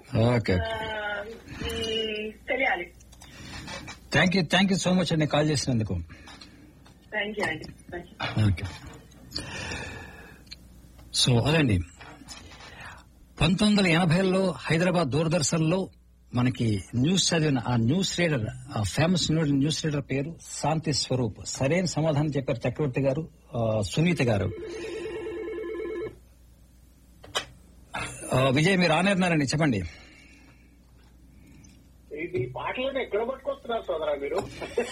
Okay ఆ, మ్, తెలియాలి thank you thank you so much అండి కాల్ చేసినందుకు థ్యాంక్ యూ అండి థ్యాంక్ యూ ఓకే సో అదండి పంతొమ్మిది వందల ఎనభైలో హైదరాబాద్ దూరదర్శన్ లో మనకి న్యూస్ చదివిన ఆ న్యూస్ రీడర్ ఆ ఫేమస్ న్యూస్ రీడర్ పేరు శాంతి స్వరూప్ సరైన సమాధానం చెప్పారు చక్రవర్తి గారు ఆ, సునీత గారు ఆ, విజయ్ మీరు ఆనేరున్నారండి చెప్పండి ఇది పాటలను ఎక్కడ పట్టుకొస్తున్నారు సోదరా మీరు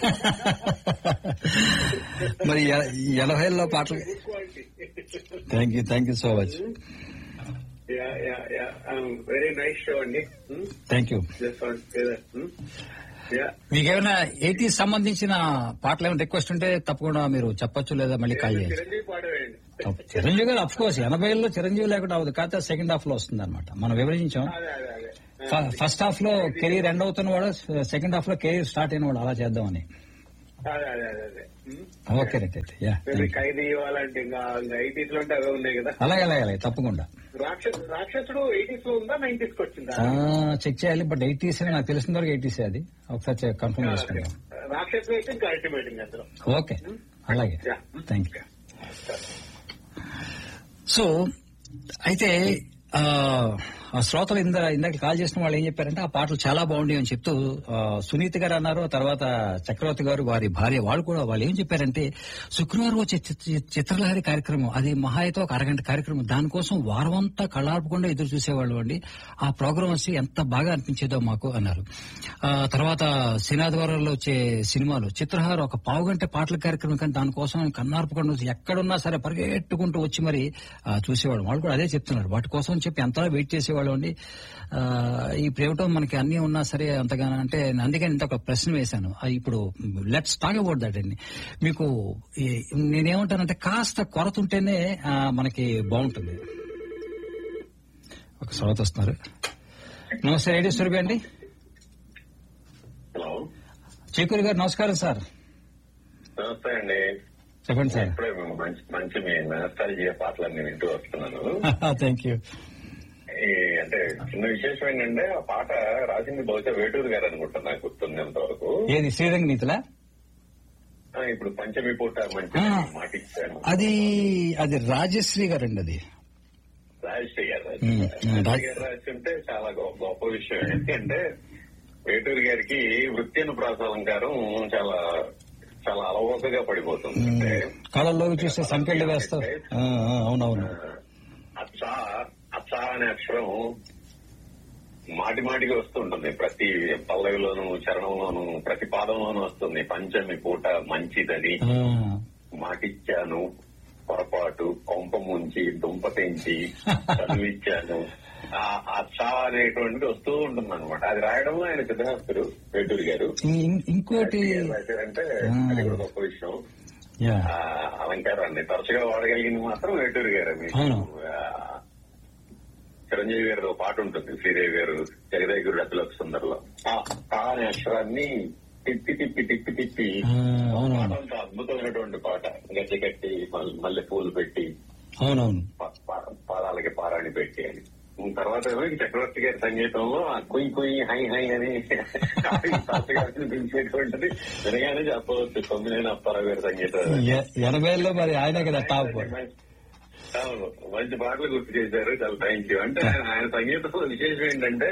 మరి ఎ- ఎనభైలో పాటలు good quality thank you thank you so much yeah yeah yeah very nice show అండి థ్యాంక్ యూ జస్ట్ యా మీకేమైనా ఎయిటీస్ సంబంధించిన పాటలు ఏమైనా రిక్వెస్ట్ ఉంటే తప్పకుండా మీరు చెప్పొచ్చు లేదా మళ్ళీ కాల్ చేయొచ్చు చిరంజీవి పాడవేయండి చిరంజీవి గారు అఫ్ కోర్స్ ఎనభైలో చిరంజీవి లేకుండా అవ్వదు కాకపోతే సెకండ్ హాఫ్ లో వస్తుంది అనమాట మనం వివరించాం అదే అదే అదే ఫ- ఫస్ట్ హాఫ్ లో కెరీర్ ఎండ్ అవుతున్న వాడు సెకండ్ హాఫ్ లో కెరీర్ స్టార్ట్ అయిన వాడు అలా చేద్దామని అదే అదే అదే అదే ఉమ్. ఓకే రైట్ అయితే యా మీరు ఖైదీ ఇవ్వాలంటే ఇంకా ఎయిటీస్ లో ఉంటే అవే ఉన్నాయి కదా అలాగే అలాగే అలాగే తప్పకుండా రాక్షసు రాక్షసుడు ఎయిటీస్ లో ఉందా నైన్టీస్ కి వచ్చిందా చెక్ చేయాలి బట్ ఎయిటీస్ నాకు తెలిసిన వరకు ఎయిటీస్ అది ఒకసారి కన్ఫర్మ్ చేసుకుంటాం రాక్షసుడు అయితే ఇంకా అల్టిమేటింగ్ అసలు ఓకే అలాగే Yeah. థ్యాంక్ యూ సో అయితే ఆ, ఆ శ్రోతలు ఇంద ఇందాక కాల్ చేసిన వాళ్ళు ఏం చెప్పారంటే ఆ పాటలు చాలా బాగుంటాయి అని చెప్తూ ఆ, సునీత గారు అన్నారు తర్వాత చక్రవర్తి గారు వారి భార్య వాళ్ళు కూడా వాళ్ళు ఏం చెప్పారంటే శుక్రవారం వచ్చే చిత్ర- చిత్రలహరి కార్యక్రమం అది మహా అయితే ఒక అరగంట కార్యక్రమం దానికోసం వారం అంతా కళ్ళార్పకుండా ఎదురు చూసేవాళ్ళు అండి ఆ ప్రోగ్రామ్ వచ్చి ఎంత బాగా అనిపించేదో మాకు అన్నారు ఆ, తర్వాత శనాదివారాల్లో వచ్చే సినిమాలు చిత్రహారం ఒక పావు గంట పాటల కార్యక్రమం కానీ దానికోసం కన్నార్పకుండా వచ్చి ఎక్కడున్నా సరే పరిగెట్టుకుంటూ వచ్చి మరి ఆ, చూసేవాడు వాళ్ళు కూడా అదే చెప్తున్నారు వాటి కోసం అని చెప్పి ఎంతలా వెయిట్ చేసేవాళ్ళు అండి ఆ, ఈ ప్రేమటం మనకి అన్ని ఉన్నా సరే అంతగానో అంటే అందుకని ఇంత ఒక ప్రశ్న వేశాను ఆ, ఇప్పుడు లెట్స్ టాక్ అబౌట్ దట్ అండి మీకు ఈ- నేనేమంటానంటే కాస్త కొరత ఉంటేనే ఆ, మనకి బాగుంటుంది ఒక శ్రోత వస్తున్నారు నమస్తే రేడియో స్వరూపి అండి హలో చేకూరి గారు నమస్కారం సార్ నమస్తే అండి చెప్పండి సార్ ఇప్పుడే మంచి మంచి మీ మెనస్టాలజీ పాటలన్నీ వింటూ వస్తున్నాను థ్యాంక్ యూ ఈ అంటే చిన్న విశేషం ఏంటంటే ఆ పాట రాసింది బహుశా వేటూరు గారు అనుకుంటా నాకు గుర్తున్నంత వరకు ఏది శ్రీరంగ నీతిలా ఆ, ఇప్పుడు పంచమి పూట మంచి ఆ. మాట ఇచ్చాను అది అది రాజశ్రీ గారండి అది రాజశ్రీ గారు ఉమ్, ఉమ్, రాజశ్రీ గారు రాసి ఉంటే చాలా గొప్ప గొప్ప విషయం ఎందుకంటే వేటూరు గారికి వృత్తి అనుప్రాసాలంకారం చాలా చాలా అలవోకగా పడిపోతుంది అంటే కళల్లోకి చూస్తే సంకెళ్ళు వేస్తావు ఆ, ఆ, అవునవును అచ్చ అచ్చ అనే అక్షరం మాటి మాటికి వస్తుంటుంది ప్రతి పల్లవిలోను చరణంలోను ప్రతి పాదంలోనూ వస్తుంది పంచమి పూట మంచిదని ఆ, మాటిచ్చాను పొరపాటు కొంప ముంచి దుంప తెంచి చదివిచ్చాను ఆ అచ్చ అనేటువంటిది వస్తూ ఉంటుంది అనమాట అది రాయడంలో ఆయన సిద్ధహస్తుడు వేటూరి గారు ఇం- ఇంకోటి రాశారంటే అది కూడా గొప్ప విషయం యా ఆ అలంకారాన్ని తరచుగా వాడగలిగింది మాత్రం వేటూరి గారు మీకు అవును. ఆ, చిరంజీవి గారి ఒక పాట ఉంటుంది శ్రీదేవి గారు జగదేగుడు అతిలోక సుందర్లో ఆ ఆ అనే అక్షరాన్ని తిప్పి తిప్పి తిప్పి తిప్పి ఆ, అవునవును పాట అంత అద్భుతమైనటువంటి పాట గజ్జి కట్టి మల్- మల్లె పూలు పెట్టి అవునవును పా- పా- పాదాలకి పారాణి పెట్టి అని ఉమ్, తర్వాత ఏమో ఈ చక్రవర్తి గారి సంగీతంలో ఆ కుయ్ కుయ్ హై హై అని తాతగా పిలిచేటువంటిది వినగానే చెప్పవచ్చు తొమ్మిదైన అప్పారావు గారి సంగీతం ఎ- ఎనభైలో మరి ఆయనే కదా టాప్ అవును మంచి పాటలు గుర్తు చేశారు చాలా థ్యాంక్ యూ అంటే ఆయన- ఆయన సంగీతంలో విశేషం ఏంటంటే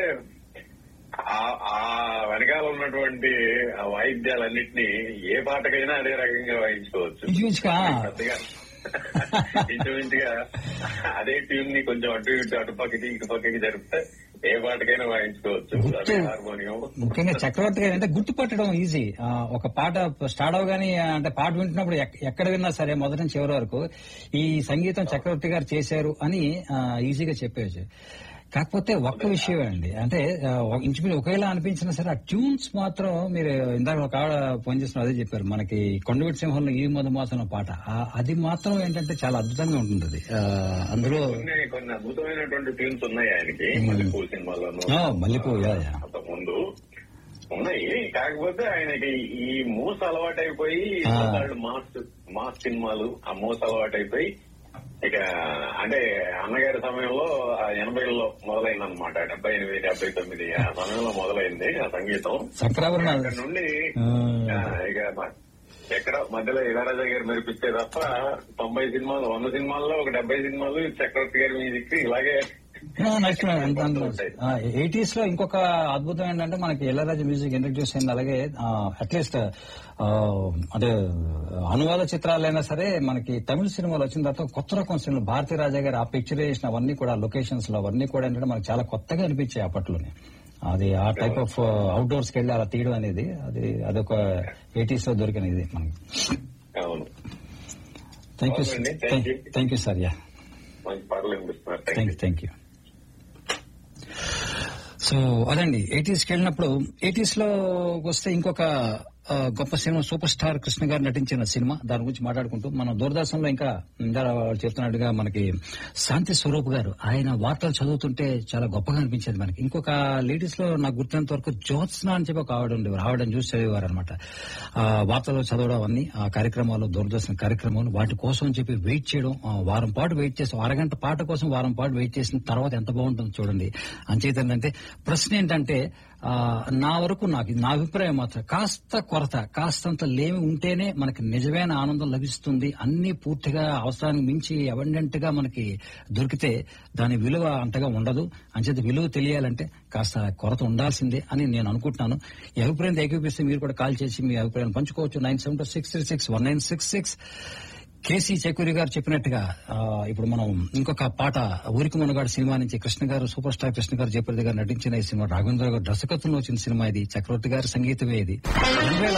ఆ- ఆ వెనకాల ఉన్నటువంటి ఆ వాయిద్యాలన్నింటినీ ఏ పాటకైనా అదే రకంగా వాయించుకోవచ్చు ఇంచుమించుగా పెద్దగా ఇంచుమించుగా అదే ట్యూన్ ని కొంచెం అటు ఇటు అటు పక్కకి ఇటు పక్కకి జరిపితే ఏ పాటకైనా వాయించుకోవచ్చు అదే హార్మోనియం ముఖ్యంగా చక్రవర్తి గారు అంటే గుర్తుపట్టడం ఈజీ ఆ, ఒక పాట స్టార్ట్ అవగానే అంటే పాట వింటున్నప్పుడు ఎక్- ఎక్కడ విన్నా సరే మొదటి నుంచి చివరి వరకు ఈ సంగీతం చక్రవర్తి గారు చేశారు అని ఆ, ఈజీగా చెప్పేయచ్చు కాకపోతే ఒక్క విషయం అండి అంటే ఆ, ఒక- ఇంచుమించు ఒకేలా అనిపించినా సరే ఆ ట్యూన్స్ మాత్రం మీరు ఇందాక ఒక ఆవిడ ఫోన్ చేసిన అదే చెప్పారు మనకి కొండవీటి సింహంలో ఈ మధుమాసం పాట ఆ- అది మాత్రం ఏంటంటే చాలా అద్భుతంగా ఉంటుంది అది. ఆ, అందులో కొన్ని కొన్ని అద్భుతమైనటువంటి ట్యూన్స్ ఉన్నాయి ఆయనకి మల్లెపూ సినిమాలోను ఆ, మల్లెపూ, యా, యా. ముందు ఉన్నాయి కాకపోతే ఆయనకి ఈ మూస అలవాటైపోయి ఆ. మాస్ మాస్ సినిమాలు ఆ మూస అలవాటైపోయి ఇక అంటే అన్నగారి సమయంలో ఆ ఎనభైలో మొదలైంది అనమాట డెబ్బై ఎనిమిది డెబ్బై తొమ్మిది ఆ సమయంలో మొదలైంది ఆ సంగీతం శంకరాభరణం అక్కడ నుండి ఆ. ఆ, ఇక మ- ఎక్కడ మధ్యలో ఇళరాజా గారు మెరిపిస్తే తప్ప తొంభై సినిమాలు వంద సినిమాల్లో ఒక డెబ్బై సినిమాలు చక్రవర్తి గారి మ్యూజిక్ ఇలాగే ఎయిటీస్ లో ఇంకొక అద్భుతం ఏంటంటే మనకి ఎల్లరాజు మ్యూజిక్ ఇంట్రడ్యూస్ అయింది అలాగే అట్లీస్ట్ అదే అనువాద చిత్రాలైనా సరే మనకి తమిళ సినిమాలు వచ్చిన తర్వాత కొత్త రకం సినిమాలు భారతీ రాజా గారు ఆ పిక్చరైజేషన్ అవన్నీ కూడా లొకేషన్స్ లో అవన్నీ కూడా ఏంటంటే మనకు చాలా కొత్తగా అనిపించాయి అప్పట్లోనే అది ఆ టైప్ ఆఫ్ అవుట్డోర్స్ కి వెళ్ళి అలా తీయడం అనేది అది అదొక ఎయిటీస్ లో దొరికిన ఇది మనకి అవును థ్యాంక్ యూ అవునండి, thank you. Thank you sir yeah మంచి పాటలు వినిపిస్తున్నారు thank thank you thank you so అదండి ఎయిటీస్కి వెళ్ళినప్పుడు ఎయిటీస్ లో వస్తే ఇంకొక ఆ, గొప్ప సినిమా సూపర్ స్టార్ కృష్ణ గారు నటించిన సినిమా దాని గురించి మాట్లాడుకుంటూ మనం దూరదర్శన్లో ఇంకా ఇందాక వాళ్ళు చెప్తున్నట్టుగా మనకి శాంతి స్వరూప్ గారు ఆయన వార్తలు చదువుతుంటే చాలా గొప్పగా అనిపించేది మనకి ఇంకొక లేడీస్ లో నాకు గుర్తున్నంత వరకు జ్యోత్స్న అని చెప్పి ఒక ఆవిడ ఉండేవారు ఆవిడని చూసి చదివేవారు అనమాట వార్తలు చదవడం అన్ని ఆ కార్యక్రమాలు దూరదర్శన్ కార్యక్రమాలు వాటి కోసం అని చెప్పి వెయిట్ చేయడం ఆ, వారం పాటు వెయిట్ చేసి అరగంట పాట కోసం వారం పాటు వెయిట్ చేసిన తర్వాత ఎంత బాగుంటుందో చూడండి అంచేత ఏంటంటే ప్రశ్న ఏంటంటే ఆ, నా వరకు నాకు నా అభిప్రాయం మాత్రం కాస్త కొరత కాస్తంత లేమి ఉంటేనే మనకి నిజమైన ఆనందం లభిస్తుంది అన్ని పూర్తిగా అవసరానికి మించి అబండెంట్ గా మనకి దొరికితే దాని విలువ అంతగా ఉండదు అంచేత విలువ తెలియాలంటే కాస్త కొరత ఉండాల్సిందే అని నేను అనుకుంటున్నాను ఈ అభిప్రాయం ఏకీపిస్తే మీరు కూడా కాల్ చేసి మీ అభిప్రాయం పంచుకోవచ్చు nine seven two six three six one nine six six K C Chakuri గారు చెప్పినట్టుగా ఆ, ఇప్పుడు మనం ఇంకొక పాట ఊరికి మునగాడు సినిమా నుంచి కృష్ణ గారు సూపర్ స్టార్ కృష్ణ గారు జయప్రద గారు నటించిన ఈ సినిమా రాఘవేంద్ర గారు దర్శకత్వంలో వచ్చిన సినిమా ఇది చక్రవర్తి గారి సంగీతమే ఇది రెండు వేల